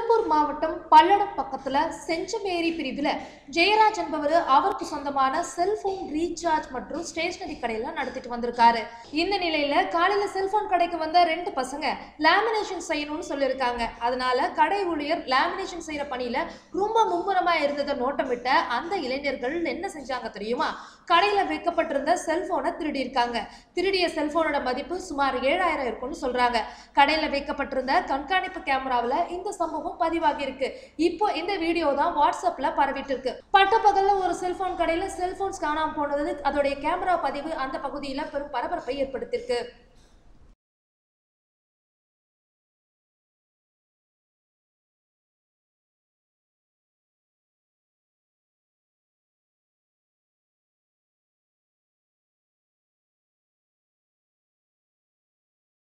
திருப்பூர் மாவட்டம் பல்லடம் பக்கத்துல செஞ்சமேரி பிரிவில் ஜெயராஜ் என்பவர் அவருக்கு சொந்தமான செல்போன் ரீசார்ஜ் மற்றும் ஸ்டேஷனரி கடையில நடத்திட்டு வந்திருக்காரு இந்த நிலையில காலையில செல்போன் கடைக்கு வந்த ரெண்டு பசங்க லேமினேஷன் செய்யணும்னு சொல்லியிருக்காங்க அதனால கடை ஊழியர் லேமினேஷன் செய்யற பணியில ரொம்ப மும்முரமா இருந்ததை நோட்டமிட்ட அந்த இளைஞர்கள் என்ன செஞ்சாங்க தெரியுமா கடையில வைக்கப்பட்டிருந்த செல்போனை திருடி இருக்காங்க திருடிய செல்போனோட மதிப்பு சுமார் ஏழாயிரம் இருக்கும்னு சொல்றாங்க கடையில வைக்கப்பட்டிருந்த கண்காணிப்பு கேமராவில் இந்த சம்பவம் பதிவாகி இருக்கு இப்போ இந்த வீடியோ தான் வாட்ஸ்அப்ல பரவிட்டு இருக்கு பட்டப்பகல்ல ஒரு செல்போன் கடையில செல்போன்ஸ் காணாம போனது அதோடைய கேமரா பதிவு அந்த பகுதியில பெரும் பரபரப்பை ஏற்படுத்தியிருக்கு